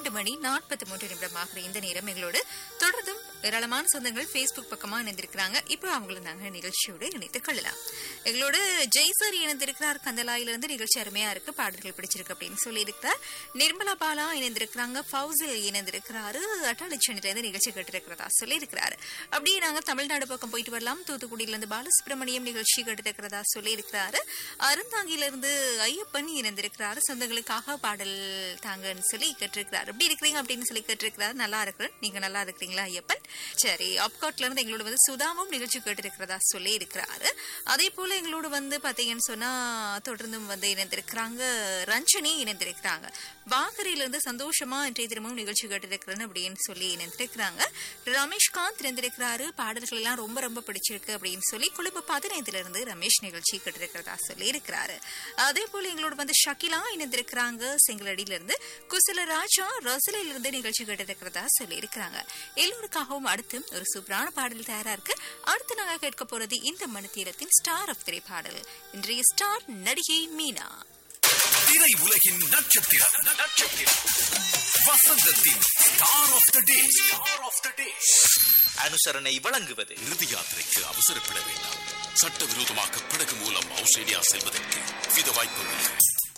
இரண்டு மணி நாற்பத்தி மூன்று நிமிடமாகிற இந்த நேரம் எங்களோடு தொடர்ந்தும் ஏராளமான சொந்தங்கள் ஃபேஸ்புக் பக்கமா இணைந்திருக்கிறாங்க இப்போ அவங்களை நாங்க நிகழ்ச்சியோடு இணைத்துக் கொள்ளலாம் எங்களோட ஜெய்சர் இணைந்திருக்கிறார் கந்தலாயிலிருந்து நிகழ்ச்சி அருமையா இருக்கு பாடல்கள் பிடிச்சிருக்கு அப்படின்னு சொல்லியிருக்கிறார் நிர்மலா பாலா இணைந்திருக்கிறாங்க ஃபவுசில் இணைந்திருக்கிறாரு அட்டாளிச்சனிலிருந்து நிகழ்ச்சி கேட்டிருக்கிறதா சொல்லியிருக்கிறாரு அப்படியே நாங்க தமிழ்நாடு பக்கம் போயிட்டு வரலாம் தூத்துக்குடியிலிருந்து பாலசுப்ரமணியம் நிகழ்ச்சி கேட்டிருக்கிறதா சொல்லியிருக்கிறாரு அருந்தாங்கிலிருந்து ஐயப்பன் இணைந்திருக்கிறாரு சொந்தங்களுக்காக பாடல் தாங்கன்னு சொல்லி கேட்டிருக்கிறாரு எப்படி இருக்கிறீங்க அப்படின்னு சொல்லி கேட்டிருக்கிறாரு நல்லா இருக்கிறேன் நீங்க நல்லா இருக்கிறீங்களா ஐயப்பன் சரி ஆப்காட்ல இருந்து எங்களோட வந்து சுதாமும் நிகழ்ச்சி கேட்டிருக்கிறதா சொல்லி இருக்கிறாரு அதே போல எங்களோட வந்து பாத்தீங்கன்னு சொன்னா தொடர்ந்தும் வந்து இணைந்திருக்கிறாங்க ரஞ்சனி இணைந்திருக்கிறாங்க வாகரியில இருந்து சந்தோஷமா இன்றைய தினமும் நிகழ்ச்சி கேட்டிருக்கிறேன் அப்படின்னு சொல்லி இணைந்திருக்கிறாங்க ரமேஷ்காந்த் இணைந்திருக்கிறாரு பாடல்கள் எல்லாம் ரொம்ப ரொம்ப பிடிச்சிருக்கு அப்படின்னு சொல்லி குழுப்பு பதினைந்துல இருந்து ரமேஷ் நிகழ்ச்சி கேட்டிருக்கிறதா சொல்லி இருக்கிறாரு அதே போல எங்களோட வந்து ஷகிலா இணைந்திருக்கிறாங்க செங்கலடியில இருந்து குசல ராஜா ரசலில இருந்து நிகழ்ச்சி கேட்டிருக்கிறதா சொல்லி இருக்கிறாங்க எல்லோருக்காகவும் அடுத்து ஒரு சூப்பரான பாடல் தயாரா இருக்கு அடுத்து நாங்க கேட்க போறது இந்த மணித்தீரத்தின் ஸ்டார் ஆஃப் திரைப்பாடல் இன்றைய ஸ்டார் நடிகை மீனா திரை உலகின் நட்சத்திரம் நட்சத்திரம் வசந்தத்தின் star of the day star of the day அனுசரணை வழங்குவது இறுதி யாத்திரைக்கு அவசரப்பட வேண்டாம் சட்டவிரோதமாக படகு மூலம் ஆஸ்திரேலியா செல்வதற்கு வித வாய்ப்புள்ளது